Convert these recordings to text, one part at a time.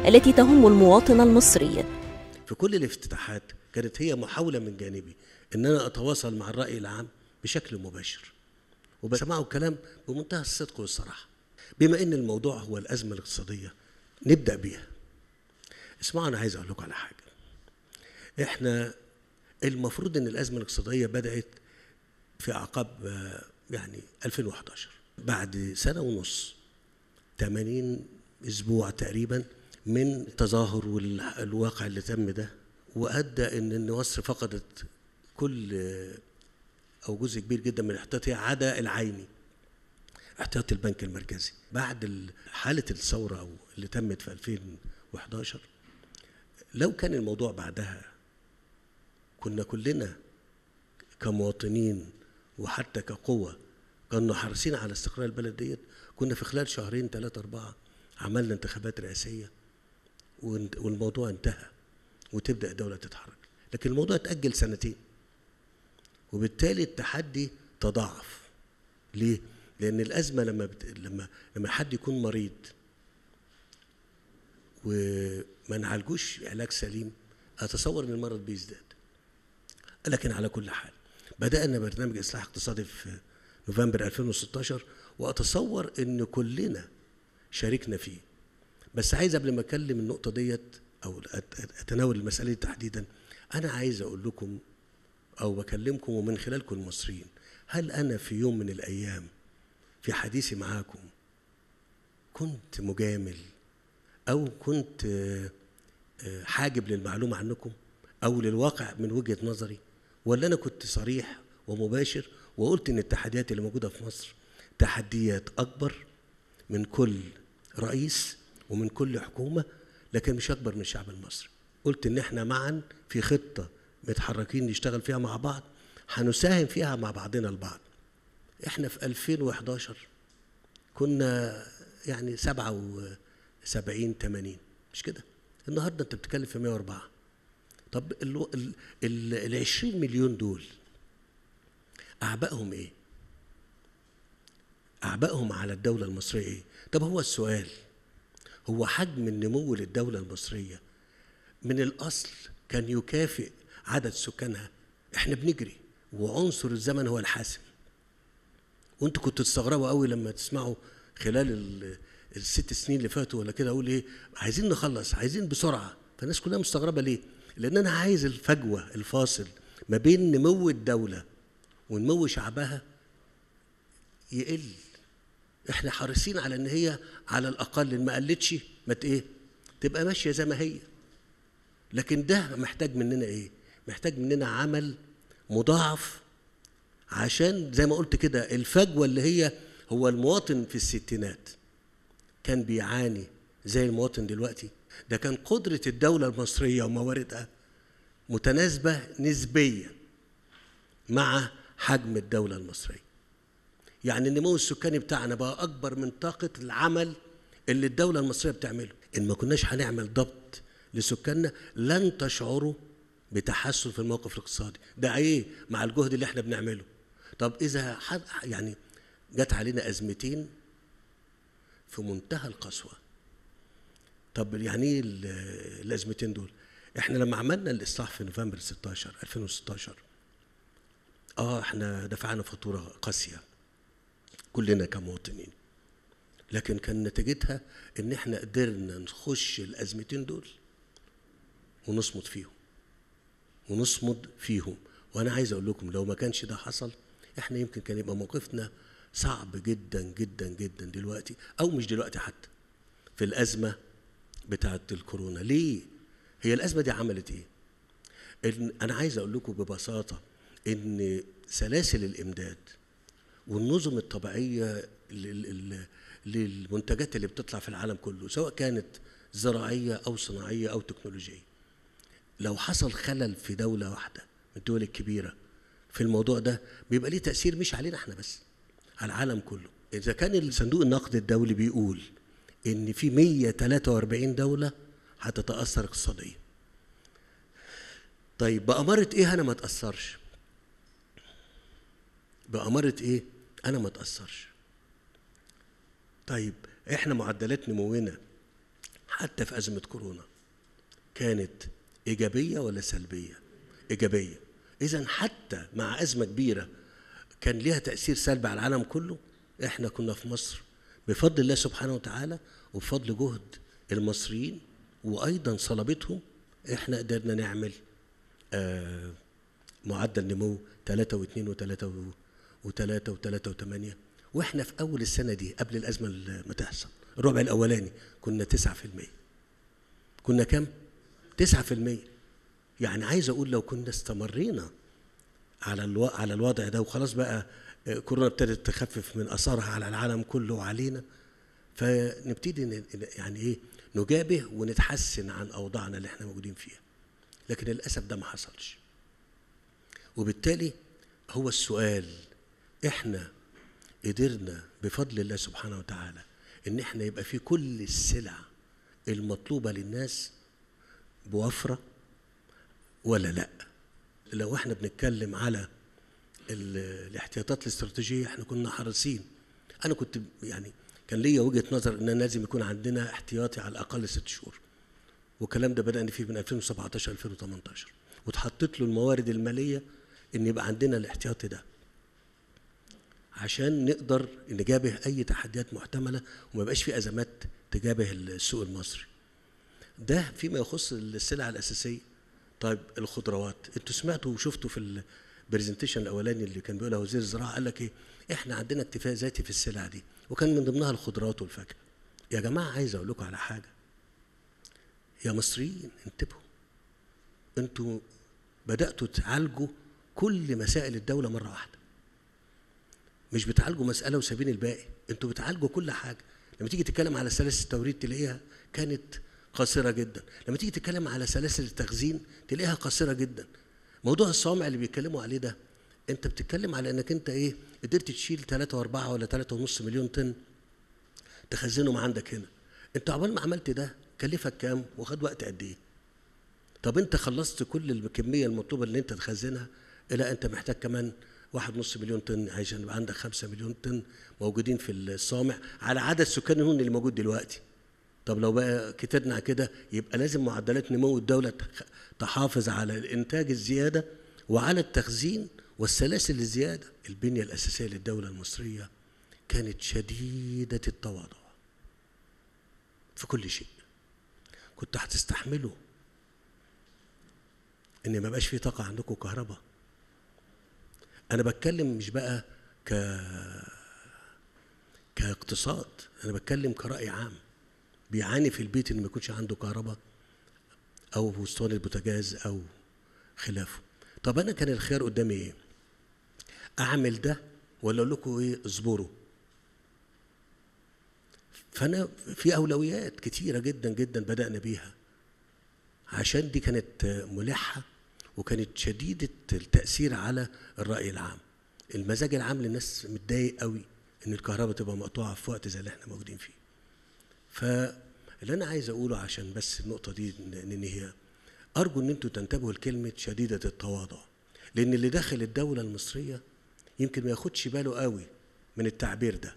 التي تهم المواطن المصري في كل الافتتاحات كانت هي محاولة من جانبي إن أنا أتواصل مع الرأي العام بشكل مباشر وبسمعوا الكلام بمنتهى الصدق والصراحة بما إن الموضوع هو الأزمة الاقتصادية نبدأ بيها اسمعوا أنا عايز أقول لكم على حاجة إحنا المفروض إن الأزمة الاقتصادية بدأت في أعقاب آه، يعني 2011 بعد سنة ونص 80 أسبوع تقريبا من التظاهر والواقع اللي تم ده وأدى إن إن مصر فقدت كل آه، أو جزء كبير جدا من احتياطها عدا العيني احتياطي البنك المركزي بعد ال- حالة الثورة أو اللي تمت في 2011 لو كان الموضوع بعدها كنا كلنا كمواطنين وحتى كقوة كنا حريصين على استقرار البلد ديت كنا في خلال شهرين ثلاثة أربعة عملنا انتخابات رئاسية وانت- والموضوع انتهى وتبدأ الدولة تتحرك لكن الموضوع اتأجل سنتين وبالتالي التحدي تضاعف ليه؟ لأن الأزمة لما بت... لما لما حد يكون مريض وما نعالجوش علاج سليم أتصور إن المرض بيزداد لكن على كل حال بدأنا برنامج إصلاح اقتصادي في نوفمبر 2016 وأتصور إن كلنا شاركنا فيه بس عايز قبل ما أتكلم النقطة ديت أو أت- أتناول المسألة دي تحديدا أنا عايز أقول لكم أو بكلمكم ومن خلالكم المصريين هل أنا في يوم من الأيام في حديثي معاكم كنت مجامل أو كنت آه، آه، حاجب للمعلومة عنكم أو للواقع من وجهة نظري ولا أنا كنت صريح ومباشر وقلت إن التحديات اللي موجودة في مصر تحديات أكبر من كل رئيس ومن كل حكومة لكن مش أكبر من الشعب المصري قلت إن إحنا معا في خطة متحركين نشتغل فيها مع بعض هنساهم فيها مع بعضنا البعض إحنا في 2011 كنا يعني 77 80 مش كده النهارده انت بتتكلم في 104 طب ال ال ال ال 20 مليون دول اعبائهم ايه؟ اعبائهم على الدوله المصريه ايه؟ طب هو السؤال هو حجم النمو للدوله المصريه من الاصل كان يكافئ عدد سكانها احنا بنجري وعنصر الزمن هو الحاسم وانتوا كنتوا تستغربوا قوي لما تسمعوا خلال ال- الست سنين اللي فاتوا ولا كده اقول ايه عايزين نخلص عايزين بسرعه فالناس كلها مستغربه ليه؟ لان انا عايز الفجوه الفاصل ما بين نمو الدوله ونمو شعبها يقل احنا حريصين على ان هي على الاقل إن ما قلتش ما ت- ايه تبقى ماشيه زي ما هي لكن ده محتاج مننا ايه محتاج مننا عمل مضاعف عشان زي ما قلت كده الفجوه اللي هي هو المواطن في الستينات كان بيعاني زي المواطن دلوقتي ده كان قدره الدوله المصريه ومواردها متناسبه نسبيا مع حجم الدوله المصريه يعني النمو السكاني بتاعنا بقى اكبر من طاقه العمل اللي الدوله المصريه بتعمله ان ما كناش هنعمل ضبط لسكاننا لن تشعروا بتحسن في الموقف الاقتصادي ده ايه مع الجهد اللي احنا بنعمله طب اذا حد يعني جت علينا ازمتين في منتهى القسوه طب يعني ايه ال- الازمتين دول احنا لما عملنا الاصلاح في نوفمبر 16 2016 اه احنا دفعنا فاتوره قاسيه كلنا كمواطنين لكن كان نتيجتها ان احنا قدرنا نخش الازمتين دول ونصمد فيهم ونصمد فيهم وانا عايز اقول لكم لو ما كانش ده حصل احنا يمكن كان يبقى موقفنا صعب جدا جدا جدا دلوقتي او مش دلوقتي حتى في الازمه بتاعه الكورونا ليه هي الازمه دي عملت ايه إن انا عايز اقول لكم ببساطه ان سلاسل الامداد والنظم الطبيعيه لل- لل- للمنتجات اللي بتطلع في العالم كله سواء كانت زراعيه او صناعيه او تكنولوجيه لو حصل خلل في دوله واحده من الدول الكبيره في الموضوع ده بيبقى ليه تاثير مش علينا احنا بس على العالم كله اذا كان صندوق النقد الدولي بيقول ان في 143 دوله هتتاثر اقتصاديا طيب بأمارة ايه انا ما اتاثرش بأمارة ايه انا ما اتاثرش طيب احنا معدلات نمونا حتى في ازمه كورونا كانت ايجابيه ولا سلبيه ايجابيه اذا حتى مع ازمه كبيره كان ليها تاثير سلبي على العالم كله احنا كنا في مصر بفضل الله سبحانه وتعالى وبفضل جهد المصريين وايضا صلابتهم احنا قدرنا نعمل آه معدل نمو 3 و2 و3 و3 و3 و8 واحنا في اول السنه دي قبل الازمه ما تحصل الربع الاولاني كنا 9% كنا كام 9% يعني عايز اقول لو كنا استمرينا على الو... على الوضع ده وخلاص بقى كورونا ابتدت تخفف من اثارها على العالم كله وعلينا فنبتدي ن... يعني ايه نجابه ونتحسن عن اوضاعنا اللي احنا موجودين فيها لكن للاسف ده ما حصلش وبالتالي هو السؤال احنا قدرنا بفضل الله سبحانه وتعالى ان احنا يبقى في كل السلع المطلوبه للناس بوفره ولا لا لو احنا بنتكلم على الاحتياطات الاستراتيجيه احنا كنا حريصين انا كنت يعني كان ليا وجهه نظر ان لازم يكون عندنا احتياطي على الاقل ست شهور والكلام ده بدانا فيه من 2017 2018 واتحطت له الموارد الماليه ان يبقى عندنا الاحتياطي ده عشان نقدر نجابه اي تحديات محتمله وما يبقاش في ازمات تجابه السوق المصري ده فيما يخص السلع الاساسيه طيب الخضروات انتوا سمعتوا وشفتوا في البرزنتيشن الاولاني اللي كان بيقولها وزير الزراعه قال لك ايه احنا عندنا اكتفاء ذاتي في السلع دي وكان من ضمنها الخضروات والفاكهه يا جماعه عايز اقول لكم على حاجه يا مصريين انتبهوا انتوا بداتوا تعالجوا كل مسائل الدوله مره واحده مش بتعالجوا مساله وسابين الباقي انتوا بتعالجوا كل حاجه لما تيجي تتكلم على سلاسل التوريد تلاقيها كانت قصيره جدا لما تيجي تتكلم على سلاسل التخزين تلاقيها قصيره جدا موضوع الصوامع اللي بيتكلموا عليه ده انت بتتكلم على انك انت ايه قدرت تشيل 3 و4 ولا 3.5 مليون طن تخزنهم عندك هنا انت عقبال ما عملت ده كلفك كام وخد وقت قد ايه طب انت خلصت كل الكميه المطلوبه اللي انت تخزنها لا انت محتاج كمان واحد نص مليون طن عشان يبقى عندك خمسة مليون طن موجودين في الصامع على عدد سكان الهون اللي موجود دلوقتي طب لو بقى كترنا على كده يبقى لازم معدلات نمو الدولة تحافظ على الإنتاج الزيادة وعلى التخزين والسلاسل الزيادة البنية الأساسية للدولة المصرية كانت شديدة التواضع في كل شيء كنت هتستحملوا ان ما بقاش في طاقه عندكم كهرباء انا بتكلم مش بقى ك كاقتصاد انا بتكلم كراي عام بيعاني في البيت ان ما يكونش عنده كهرباء او في اسطوانه البوتاجاز او خلافه طب انا كان الخيار قدامي ايه اعمل ده ولا اقول لكم ايه اصبروا فانا في اولويات كتيره جدا جدا بدانا بيها عشان دي كانت ملحه وكانت شديده التاثير على الراي العام المزاج العام للناس متضايق قوي ان الكهرباء تبقى مقطوعه في وقت زي اللي احنا موجودين فيه فاللي انا عايز اقوله عشان بس النقطه دي ننهيها ارجو ان انتوا تنتبهوا لكلمه شديده التواضع لان اللي داخل الدوله المصريه يمكن ما ياخدش باله قوي من التعبير ده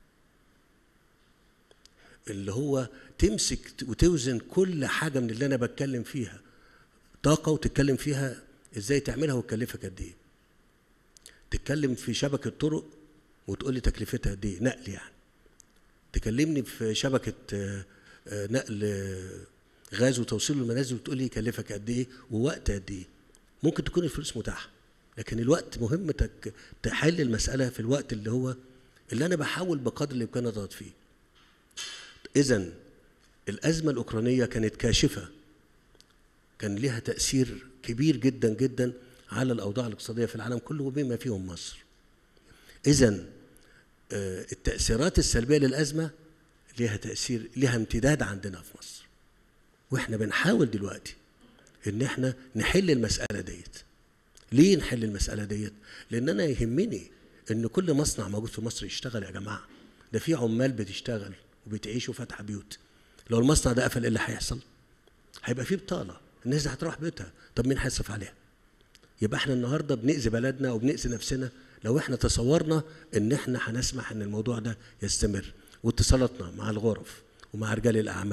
اللي هو تمسك وتوزن كل حاجه من اللي انا بتكلم فيها طاقه وتتكلم فيها ازاي تعملها وتكلفك قد ايه تتكلم في شبكه طرق وتقول لي تكلفتها قد ايه نقل يعني تكلمني في شبكه نقل غاز وتوصيل المنازل وتقول لي يكلفك قد ايه ووقت قد ايه ممكن تكون الفلوس متاحه لكن الوقت مهم تحل المساله في الوقت اللي هو اللي انا بحاول بقدر الامكان اضغط فيه اذا الازمه الاوكرانيه كانت كاشفه كان لها تاثير كبير جدا جدا على الاوضاع الاقتصاديه في العالم كله وبما فيهم مصر اذا التاثيرات السلبيه للازمه لها تاثير لها امتداد عندنا في مصر واحنا بنحاول دلوقتي ان احنا نحل المساله ديت ليه نحل المساله ديت لان انا يهمني ان كل مصنع موجود في مصر يشتغل يا جماعه ده في عمال بتشتغل وبتعيش وفاتحه بيوت لو المصنع ده قفل ايه اللي هيحصل هيبقى في بطاله الناس هتروح بيوتها طب مين هيصرف عليها يبقى احنا النهارده بنأذي بلدنا وبنأذي نفسنا لو احنا تصورنا ان احنا هنسمح ان الموضوع ده يستمر واتصالاتنا مع الغرف ومع رجال الاعمال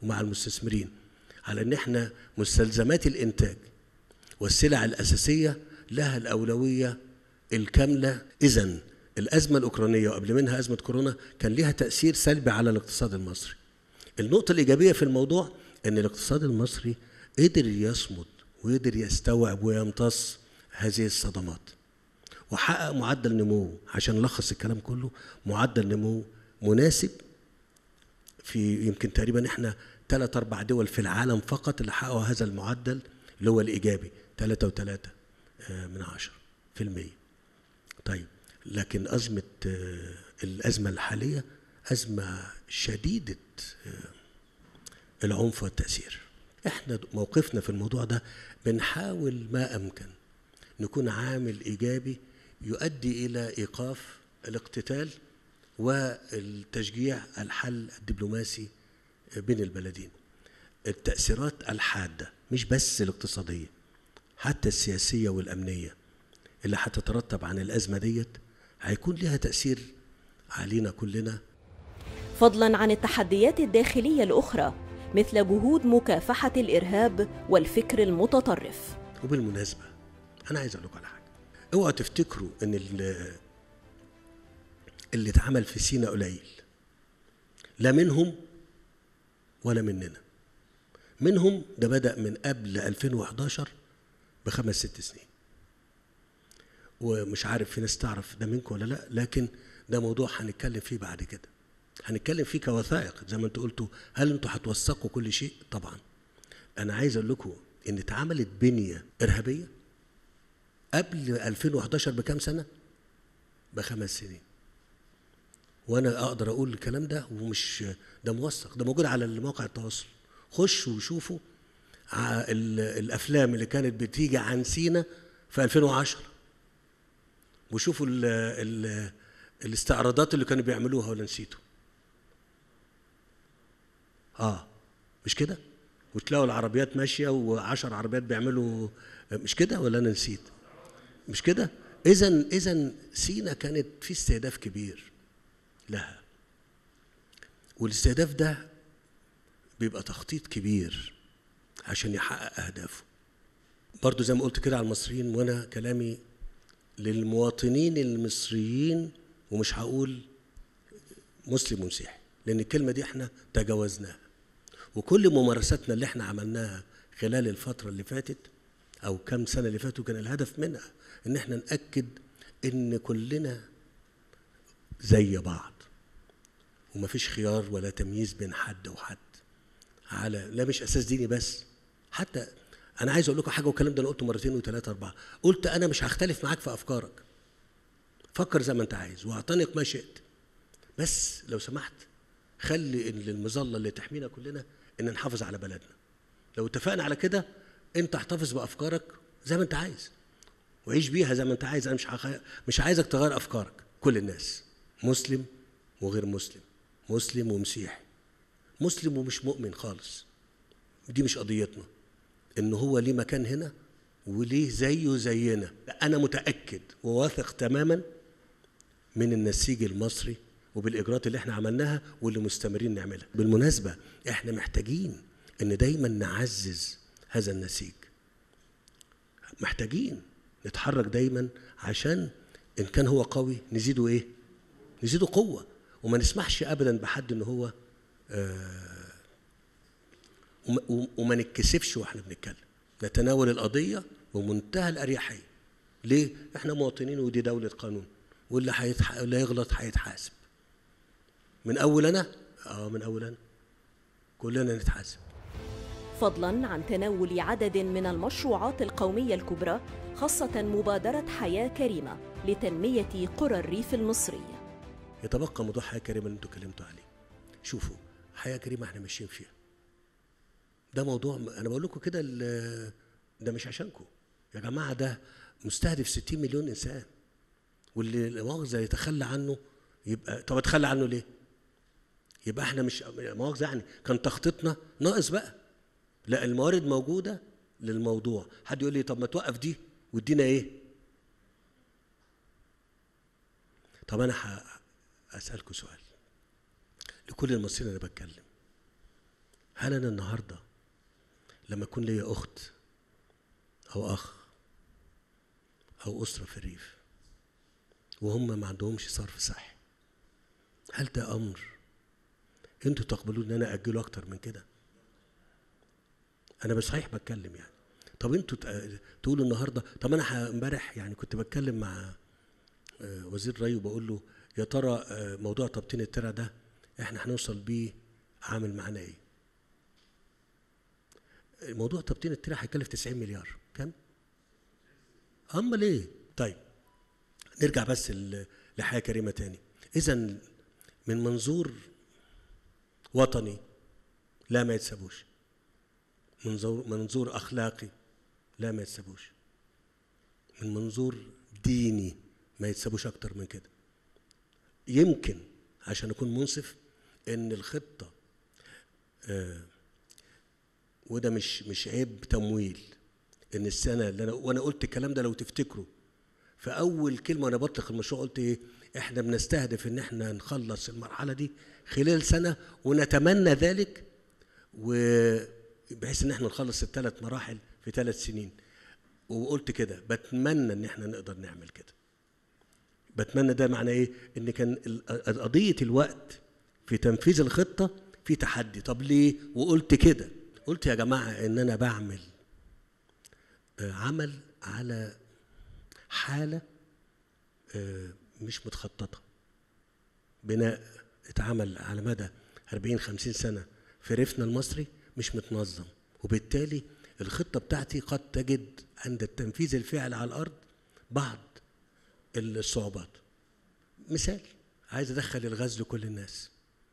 ومع المستثمرين على ان احنا مستلزمات الانتاج والسلع الاساسيه لها الاولويه الكامله اذا الازمه الاوكرانيه وقبل منها ازمه كورونا كان لها تاثير سلبي على الاقتصاد المصري النقطه الايجابيه في الموضوع ان الاقتصاد المصري قدر يصمد وقدر يستوعب ويمتص هذه الصدمات وحقق معدل نمو عشان نلخص الكلام كله معدل نمو مناسب في يمكن تقريبا احنا ثلاث اربع دول في العالم فقط اللي حققوا هذا المعدل اللي هو الايجابي ثلاثة وثلاثة من عشرة في المية طيب لكن أزمة الأزمة الحالية أزمة شديدة العنف والتأثير احنا موقفنا في الموضوع ده بنحاول ما أمكن نكون عامل إيجابي يؤدي إلى إيقاف الاقتتال والتشجيع الحل الدبلوماسي بين البلدين التأثيرات الحادة مش بس الاقتصادية حتى السياسية والأمنية اللي هتترتب عن الأزمة ديت هيكون لها تأثير علينا كلنا فضلا عن التحديات الداخلية الأخرى مثل جهود مكافحة الإرهاب والفكر المتطرف وبالمناسبة أنا عايز أقول لكم على حاجة اوعوا تفتكروا إن اللي اتعمل في سينا قليل لا منهم ولا مننا منهم ده بدأ من قبل 2011 بخمس ست سنين ومش عارف في ناس تعرف ده منكم ولا لا لكن ده موضوع هنتكلم فيه بعد كده هنتكلم فيه كوثائق زي ما انتوا قلتوا هل انتوا هتوثقوا كل شيء طبعا انا عايز اقول لكم ان اتعملت بنيه ارهابيه قبل 2011 بكام سنه بخمس سنين وانا اقدر اقول الكلام ده ومش ده موثق ده موجود على مواقع التواصل خشوا وشوفوا الافلام اللي كانت بتيجي عن سينا في 2010 وشوفوا ال ال الاستعراضات اللي كانوا بيعملوها ولا نسيتوا اه مش كده وتلاقوا العربيات ماشيه وعشر عربيات بيعملوا مش كده ولا انا نسيت مش كده اذا اذا سينا كانت في استهداف كبير لها والاستهداف ده بيبقى تخطيط كبير عشان يحقق أهدافه برضو زي ما قلت كده على المصريين وأنا كلامي للمواطنين المصريين ومش هقول مسلم ومسيحي لأن الكلمة دي احنا تجاوزناها وكل ممارساتنا اللي احنا عملناها خلال الفترة اللي فاتت أو كم سنة اللي فاتوا كان الهدف منها إن احنا نأكد إن كلنا زي بعض ومفيش خيار ولا تمييز بين حد وحد على لا مش اساس ديني بس حتى انا عايز اقول لكم حاجه والكلام ده انا قلته مرتين وثلاثه اربعه قلت انا مش هختلف معاك في افكارك فكر زي ما انت عايز واعتنق ما شئت بس لو سمحت خلي ان المظله اللي تحمينا كلنا ان نحافظ على بلدنا لو اتفقنا على كده انت احتفظ بافكارك زي ما انت عايز وعيش بيها زي ما انت عايز انا مش حخ... مش عايزك تغير افكارك كل الناس مسلم وغير مسلم مسلم ومسيحي مسلم ومش مؤمن خالص دي مش قضيتنا ان هو ليه مكان هنا وليه زيه زينا لا انا متاكد وواثق تماما من النسيج المصري وبالاجراءات اللي احنا عملناها واللي مستمرين نعملها بالمناسبه احنا محتاجين ان دايما نعزز هذا النسيج محتاجين نتحرك دايما عشان ان كان هو قوي نزيده ايه نزيده قوه وما نسمحش ابدا بحد ان هو آه وما نتكسفش واحنا بنتكلم نتناول القضيه بمنتهى الاريحيه ليه احنا مواطنين ودي دوله قانون واللي هيتح... اللي هيغلط هيتحاسب من اول انا اه من اول انا كلنا نتحاسب فضلا عن تناول عدد من المشروعات القوميه الكبرى خاصه مبادره حياه كريمه لتنميه قرى الريف المصري يتبقى موضوع حياه كريمه اللي انتوا اتكلمتوا عليه شوفوا حياه كريمه احنا ماشيين فيها ده موضوع انا بقول لكم كده ده مش عشانكم يا جماعه ده مستهدف 60 مليون انسان واللي لا مؤاخذه يتخلى عنه يبقى طب اتخلى عنه ليه؟ يبقى احنا مش مؤاخذه يعني كان تخطيطنا ناقص بقى لا الموارد موجوده للموضوع حد يقول لي طب ما توقف دي وادينا ايه؟ طب انا هسالكم سؤال لكل المصريين انا بتكلم هل انا النهارده لما يكون ليا اخت او اخ او اسره في الريف وهم ما عندهمش صرف صحي هل ده امر انتوا تقبلوا ان انا اجله اكتر من كده انا بصحيح بتكلم يعني طب انتوا تق- تقولوا النهارده طب انا ح- امبارح يعني كنت بتكلم مع آه، وزير ري وبقول له يا ترى آه، موضوع تبطين الترع ده احنا هنوصل بيه عامل معانا ايه موضوع تبطين الترع هيكلف 90 مليار كام امال ايه طيب نرجع بس ل- لحياه كريمه تاني اذا من منظور وطني لا ما يتسابوش منظور منظور اخلاقي لا ما يتسابوش من منظور ديني ما يتسابوش اكتر من كده يمكن عشان اكون منصف ان الخطه آه وده مش مش عيب تمويل ان السنه اللي انا وانا قلت الكلام ده لو تفتكروا في اول كلمه وانا بطلق المشروع قلت ايه احنا بنستهدف ان احنا نخلص المرحله دي خلال سنه ونتمنى ذلك وبحيث ان احنا نخلص الثلاث مراحل في ثلاث سنين وقلت كده بتمنى ان احنا نقدر نعمل كده بتمنى ده معناه ايه ان كان ال- قضيه الوقت في تنفيذ الخطه في تحدي طب ليه وقلت كده قلت يا جماعه ان انا بعمل آه، عمل على حاله آه، مش متخططه بناء اتعمل على مدى 40 50 سنه في ريفنا المصري مش متنظم وبالتالي الخطه بتاعتي قد تجد عند التنفيذ الفعلي على الارض بعض الصعوبات مثال عايز ادخل الغاز لكل الناس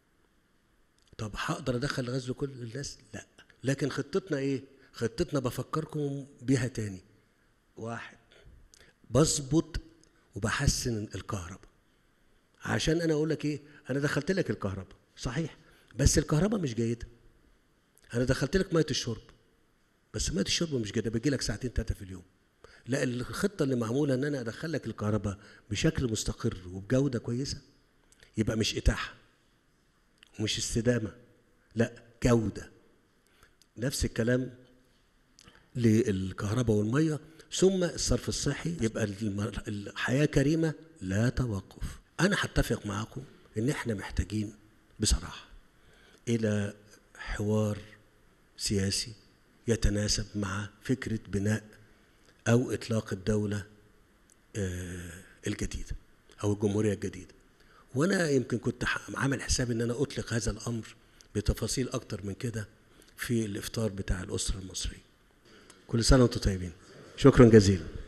طب هقدر ادخل الغاز لكل الناس لا لكن خطتنا ايه خطتنا بفكركم بيها تاني واحد بظبط وبحسن الكهرباء عشان انا اقول لك ايه انا دخلت لك الكهرباء صحيح بس الكهرباء مش جيده انا دخلت لك ميه الشرب بس ميه الشرب مش جيده بيجي لك ساعتين ثلاثه في اليوم لا الخطه اللي معموله ان انا ادخل لك الكهرباء بشكل مستقر وبجوده كويسه يبقى مش اتاحه ومش استدامه لا جوده نفس الكلام للكهرباء والميه ثم الصرف الصحي يبقى الم- الحياه كريمه لا توقف انا هتفق معاكم ان احنا محتاجين بصراحه الى حوار سياسي يتناسب مع فكره بناء او اطلاق الدوله آه، الجديده او الجمهوريه الجديده وانا يمكن كنت ح- عامل حسابي ان انا اطلق هذا الامر بتفاصيل اكتر من كده في الافطار بتاع الاسره المصريه كل سنه وانتم طيبين شكرا جزيلا